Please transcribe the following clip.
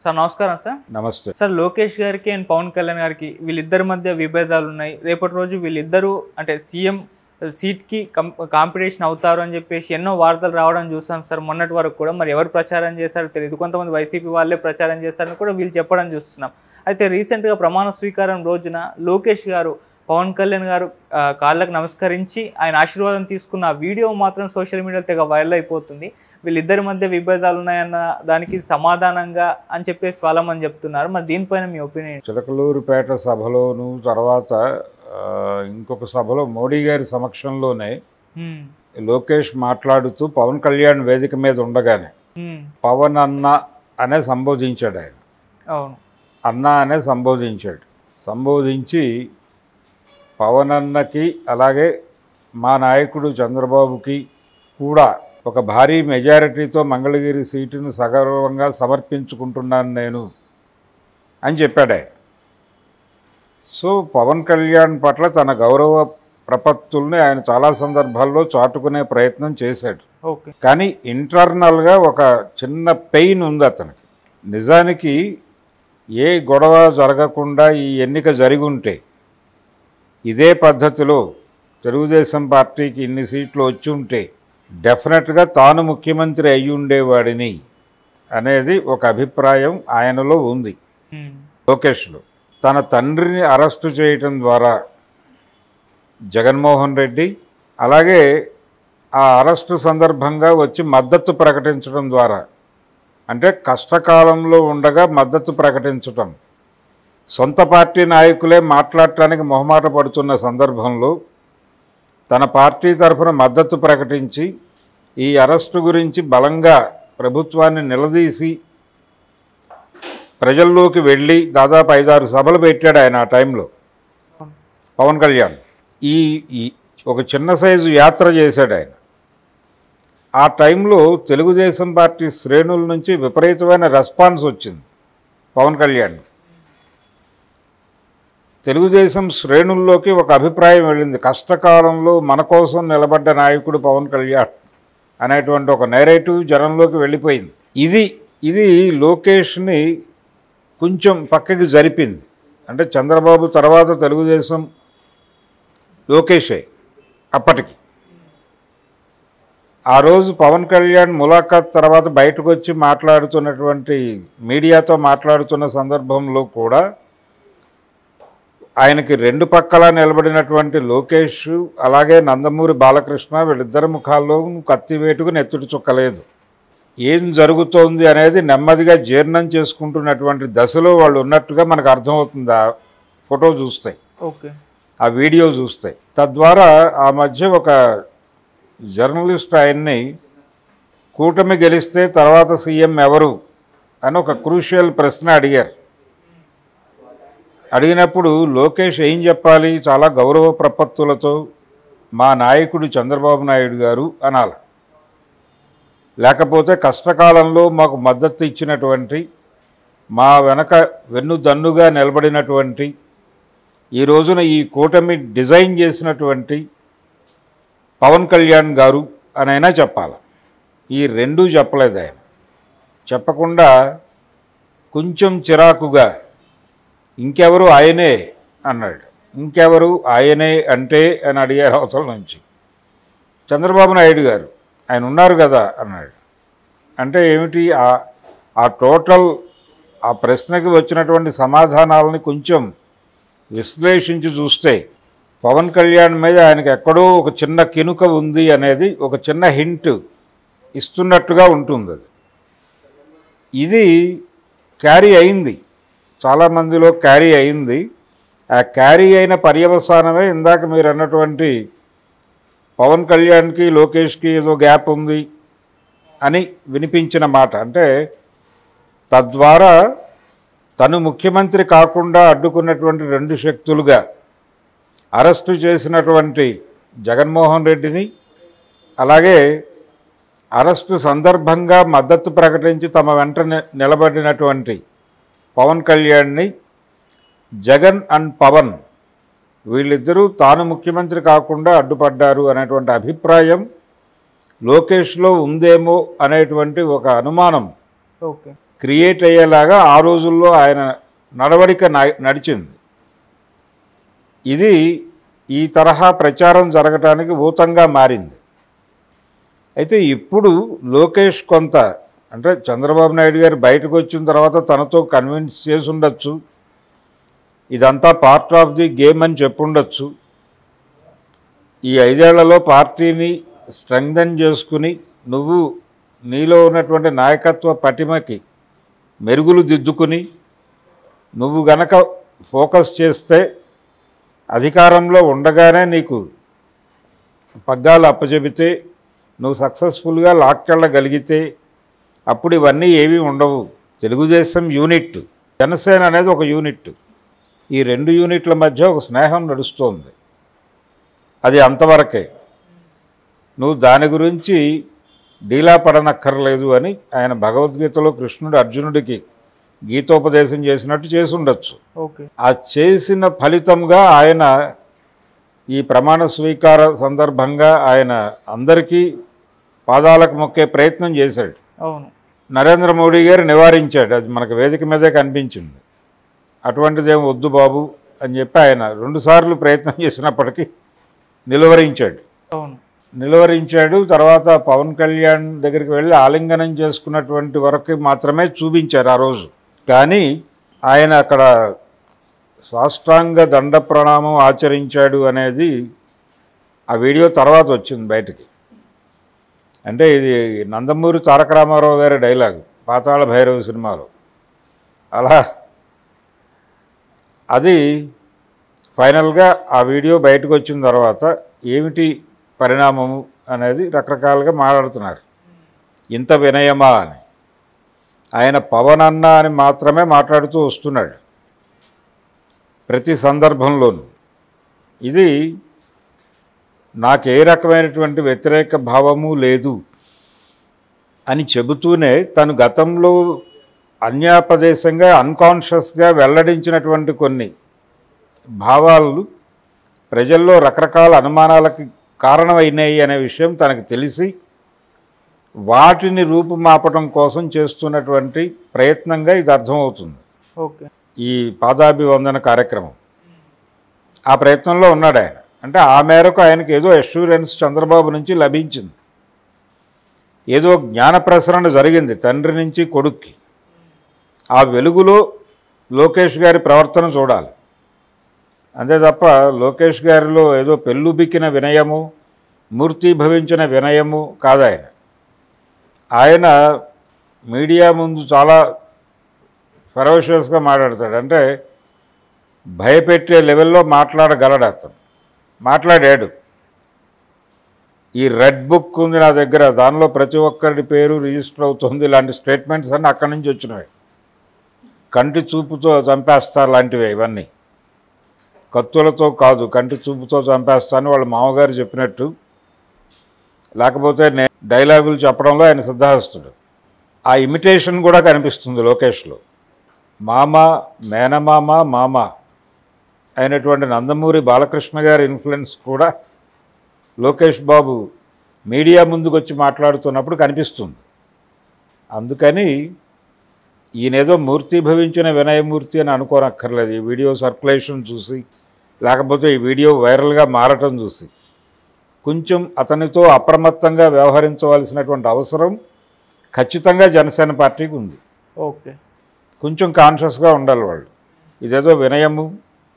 sir నమస్కారం sir నమస్తే sir Lokesh గారికి అండ్ పవన్ కళ్యాణ్ గారికి వీళ్ళిద్దరి మధ్య విభేదాలు ఉన్నాయి రేపటి రోజు వీళ్ళిద్దరూ అంటే సీఎం సీట్కి కం కాంపిటీషన్ అవుతారు అని చెప్పేసి ఎన్నో వార్తలు రావడం చూసాం సార్ మొన్నటి వరకు కూడా మరి ఎవరు ప్రచారం చేశారో తెలియదు కొంతమంది వైసీపీ వాళ్ళే ప్రచారం చేశారని కూడా వీళ్ళు చెప్పడం చూస్తున్నాం అయితే రీసెంట్గా ప్రమాణ స్వీకారం రోజున లోకేష్ గారు పవన్ కళ్యాణ్ గారు ఆ, కాళ్ళకు నమస్కరించి ఆయన ఆశీర్వాదం తీసుకున్న ఆ వీడియో మాత్రం సోషల్ మీడియా తెగ వైరల్ అయిపోతుంది వీళ్ళిద్దరి మధ్య విభేదాలు ఉన్నాయన్న దానికి సమాధానంగా అని చెప్పేసి వాళ్ళమని చెప్తున్నారు మరి దీనిపైన మీ ఒపీనియన్ చిలకలూరుపేట సభలోను తర్వాత ఆ, ఇంకొక సభలో మోడీ గారి సమక్షంలోనే లోకేష్ మాట్లాడుతూ పవన్ కళ్యాణ్ వేదిక మీద ఉండగానే పవన్ అన్న అనే సంబోధించాడు ఆయన అవును అన్న అనే సంబోధించాడు సంబోధించి పవన్ అన్నకి అలాగే మా నాయకుడు చంద్రబాబుకి కూడా ఒక భారీ మెజారిటీతో మంగళగిరి సీటును సగర్వంగా సమర్పించుకుంటున్నాను నేను అని చెప్పాడు ఆయన సో పవన్ కళ్యాణ్ పట్ల తన గౌరవ ప్రపత్తుల్ని ఆయన చాలా సందర్భాల్లో చాటుకునే ప్రయత్నం చేశాడు ఓకే కానీ ఇంటర్నల్గా ఒక చిన్న పెయిన్ ఉంది అతనికి నిజానికి ఏ గొడవ జరగకుండా ఈ ఎన్నిక జరిగి ఉంటే ఇదే పద్ధతిలో తెలుగుదేశం పార్టీకి ఇన్ని సీట్లు వచ్చి ఉంటే డెఫినెట్గా తాను ముఖ్యమంత్రి అయ్యి ఉండేవాడిని అనేది ఒక అభిప్రాయం ఆయనలో ఉంది లోకేష్లో తన తండ్రిని అరెస్టు చేయటం ద్వారా జగన్మోహన్ రెడ్డి అలాగే ఆ అరెస్టు సందర్భంగా వచ్చి మద్దతు ప్రకటించడం ద్వారా అంటే కష్టకాలంలో ఉండగా మద్దతు ప్రకటించటం సొంత పార్టీ నాయకులే మాట్లాడటానికి మొహమాట పడుతున్న సందర్భంలో తన పార్టీ తరఫున మద్దతు ప్రకటించి ఈ అరెస్టు గురించి బలంగా ప్రభుత్వాన్ని నిలదీసి ప్రజల్లోకి వెళ్ళి దాదాపు ఐదారు సభలు పెట్టాడు ఆయన ఆ టైంలో పవన్ కళ్యాణ్ ఈ ఈ ఒక చిన్న సైజు యాత్ర చేశాడు ఆయన ఆ టైంలో తెలుగుదేశం పార్టీ శ్రేణుల నుంచి విపరీతమైన రెస్పాన్స్ వచ్చింది పవన్ కళ్యాణ్ తెలుగుదేశం శ్రేణుల్లోకి ఒక అభిప్రాయం వెళ్ళింది కష్టకాలంలో మన కోసం నిలబడ్డ నాయకుడు పవన్ కళ్యాణ్ అనేటువంటి ఒక నెరేటివ్ జనంలోకి వెళ్ళిపోయింది ఇది ఇది లోకేష్ని కొంచెం పక్కకి జరిపింది అంటే చంద్రబాబు తర్వాత తెలుగుదేశం లోకేషే అప్పటికి ఆ రోజు పవన్ కళ్యాణ్ ములాఖాత్ తర్వాత బయటకు వచ్చి మాట్లాడుతున్నటువంటి మీడియాతో మాట్లాడుతున్న సందర్భంలో కూడా ఆయనకి రెండు పక్కల నిలబడినటువంటి లోకేష్ అలాగే నందమూరి బాలకృష్ణ వీళ్ళిద్దరి ముఖాల్లో కత్తివేటుకు నెత్తుడు చుక్కలేదు ఏం జరుగుతోంది అనేది నెమ్మదిగా జీర్ణం చేసుకుంటున్నటువంటి దశలో వాళ్ళు ఉన్నట్టుగా మనకు అర్థమవుతుంది ఆ ఫోటో చూస్తే ఓకే ఆ వీడియో చూస్తే తద్వారా ఆ మధ్య ఒక జర్నలిస్ట్ ఆయన్ని కూటమి గెలిస్తే తర్వాత సీఎం ఎవరు అని ఒక క్రూషియల్ ప్రశ్న అడిగారు అడిగినప్పుడు లోకేష్ ఏం చెప్పాలి చాలా గౌరవ ప్రపత్తులతో మా నాయకుడు చంద్రబాబు నాయుడు గారు అనాలి లేకపోతే కష్టకాలంలో మాకు మద్దతు ఇచ్చినటువంటి మా వెనక వెన్నుదన్నుగా నిలబడినటువంటి ఈ రోజున ఈ కూటమి డిజైన్ చేసినటువంటి పవన్ కళ్యాణ్ గారు అనైనా చెప్పాలి ఈ రెండూ చెప్పలేదు ఆయన చెప్పకుండా కొంచెం చిరాకుగా ఇంకెవరు ఆయనే అన్నాడు ఇంకెవరు ఆయనే అంటే అని అడిగారు అవతల నుంచి చంద్రబాబు నాయుడు గారు ఆయన ఉన్నారు కదా అన్నాడు అంటే ఏమిటి ఆ ఆ టోటల్ ఆ ప్రశ్నకి వచ్చినటువంటి సమాధానాలని కొంచెం విశ్లేషించి చూస్తే పవన్ కళ్యాణ్ మీద ఆయనకి ఎక్కడో ఒక చిన్న కినుక ఉంది అనేది ఒక చిన్న హింట్ ఇస్తున్నట్టుగా ఉంటుంది అది ఇది క్యారీ అయింది చాలామందిలో క్యారీ అయింది ఆ క్యారీ అయిన పర్యవసానమే ఇందాక మీరు అన్నటువంటి పవన్ కళ్యాణ్కి లోకేష్కి ఏదో గ్యాప్ ఉంది అని వినిపించిన మాట అంటే తద్వారా తను ముఖ్యమంత్రి కాకుండా అడ్డుకున్నటువంటి రెండు శక్తులుగా అరెస్టు చేసినటువంటి జగన్మోహన్ రెడ్డిని అలాగే అరెస్టు సందర్భంగా మద్దతు ప్రకటించి తమ వెంట ని- నిలబడినటువంటి పవన్ కళ్యాణ్ని జగన్ అండ్ పవన్ వీళ్ళిద్దరూ తాను ముఖ్యమంత్రి కాకుండా అడ్డుపడ్డారు అనేటువంటి అభిప్రాయం లోకేష్లో ఉందేమో అనేటువంటి ఒక అనుమానం ఓకే క్రియేట్ అయ్యేలాగా ఆ రోజుల్లో ఆయన నడవడిక న- నడిచింది ఇది ఈ తరహా ప్రచారం జరగటానికి ఊతంగా మారింది అయితే ఇప్పుడు లోకేష్ కొంత అంటే చంద్రబాబు నాయుడు గారు బయటకు వచ్చిన తర్వాత తనతో కన్విన్స్ చేసి ఉండొచ్చు ఇదంతా పార్ట్ ఆఫ్ ది గేమ్ అని చెప్పుండొచ్చు ఈ ఐదేళ్లలో పార్టీని స్ట్రెంగ్థన్ చేసుకుని నువ్వు నీలో ఉన్నటువంటి నాయకత్వ పటిమకి మెరుగులు దిద్దుకుని నువ్వు గనక ఫోకస్ చేస్తే అధికారంలో ఉండగానే నీకు పగ్గాలు అప్పచెబితే నువ్వు సక్సెస్ఫుల్గా లాక్కెళ్ళగలిగితే అప్పుడు ఇవన్నీ ఏమీ ఉండవు తెలుగుదేశం యూనిట్ జనసేన అనేది ఒక యూనిట్ ఈ రెండు యూనిట్ల మధ్య ఒక స్నేహం నడుస్తోంది అది అంతవరకే నువ్వు దాని గురించి డీలా పడనక్కర్లేదు అని ఆయన భగవద్గీతలో కృష్ణుడు అర్జునుడికి గీతోపదేశం చేసినట్టు చేసి ఉండొచ్చు ఓకే ఆ చేసిన ఫలితంగా ఆయన ఈ ప్రమాణ స్వీకార సందర్భంగా ఆయన అందరికీ పాదాలకు మొక్కే ప్రయత్నం చేశాడు అవును నరేంద్ర మోడీ గారు నివారించాడు అది మనకు వేదిక మీదే కనిపించింది అటువంటిదేం వద్దు బాబు అని చెప్పి ఆయన రెండుసార్లు ప్రయత్నం చేసినప్పటికీ నిలువరించాడు అవును నిలువరించాడు తర్వాత పవన్ కళ్యాణ్ దగ్గరికి వెళ్ళి ఆలింగనం చేసుకున్నటువంటి వరకు మాత్రమే చూపించారు ఆ రోజు కానీ ఆయన అక్కడ సాష్టాంగ దండ ప్రణామం ఆచరించాడు అనేది ఆ వీడియో తర్వాత వచ్చింది బయటికి అంటే ఇది నందమూరి తారక రామారావు గారి డైలాగ్ పాతాళ భైరవ సినిమాలో అలా అది ఫైనల్గా ఆ వీడియో బయటకు వచ్చిన తర్వాత ఏమిటి పరిణామము అనేది రకరకాలుగా మాట్లాడుతున్నారు ఇంత వినయమా అని ఆయన పవన్ అన్న అని మాత్రమే మాట్లాడుతూ వస్తున్నాడు ప్రతి సందర్భంలోనూ ఇది నాకు ఏ రకమైనటువంటి వ్యతిరేక భావము లేదు అని చెబుతూనే తను గతంలో అన్యాపదేశంగా అన్కాన్షియస్గా వెల్లడించినటువంటి కొన్ని భావాలు ప్రజల్లో రకరకాల అనుమానాలకి కారణమైనాయి అనే విషయం తనకు తెలిసి వాటిని రూపుమాపటం కోసం చేస్తున్నటువంటి ప్రయత్నంగా ఇది అర్థమవుతుంది ఓకే ఈ పాదాభివందన కార్యక్రమం ఆ ప్రయత్నంలో ఉన్నాడు ఆయన అంటే ఆ మేరకు ఆయనకు ఏదో అష్యూరెన్స్ చంద్రబాబు నుంచి లభించింది ఏదో జ్ఞాన ప్రసరణ జరిగింది తండ్రి నుంచి కొడుక్కి ఆ వెలుగులో లోకేష్ గారి ప్రవర్తన చూడాలి అంతే తప్ప లోకేష్ గారిలో ఏదో పెళ్ళుబిక్కిన వినయము మూర్తీభవించిన వినయము కాదు ఆయన ఆయన మీడియా ముందు చాలా ఫెరోషియస్గా మాట్లాడతాడు అంటే భయపెట్టే లెవెల్లో మాట్లాడగలడు అతను మాట్లాడాడు ఈ రెడ్ బుక్ ఉంది నా దగ్గర దానిలో ప్రతి ఒక్కరి పేరు రిజిస్టర్ అవుతుంది ఇలాంటి స్టేట్మెంట్స్ అన్నీ అక్కడి నుంచి వచ్చినవి కంటి చూపుతో చంపేస్తా లాంటివే ఇవన్నీ కత్తులతో కాదు కంటి చూపుతో చంపేస్తాను వాళ్ళ మామగారు చెప్పినట్టు లేకపోతే నే డైలాగులు చెప్పడంలో ఆయన సిద్ధహస్తుడు ఆ ఇమిటేషన్ కూడా కనిపిస్తుంది లోకేష్లో మామ మేనమామ మామ అయినటువంటి నందమూరి బాలకృష్ణ గారి ఇన్ఫ్లుయెన్స్ కూడా లోకేష్ బాబు మీడియా ముందుకు వచ్చి మాట్లాడుతున్నప్పుడు కనిపిస్తుంది అందుకని ఈయనేదో మూర్తి భవించిన వినయమూర్తి అని అనుకోనక్కర్లేదు ఈ వీడియో సర్క్యులేషన్ చూసి లేకపోతే ఈ వీడియో వైరల్గా మారటం చూసి కొంచెం అతనితో అప్రమత్తంగా వ్యవహరించవలసినటువంటి అవసరం ఖచ్చితంగా జనసేన పార్టీకి ఉంది ఓకే కొంచెం కాన్షియస్గా ఉండాలి వాళ్ళు ఇదేదో వినయము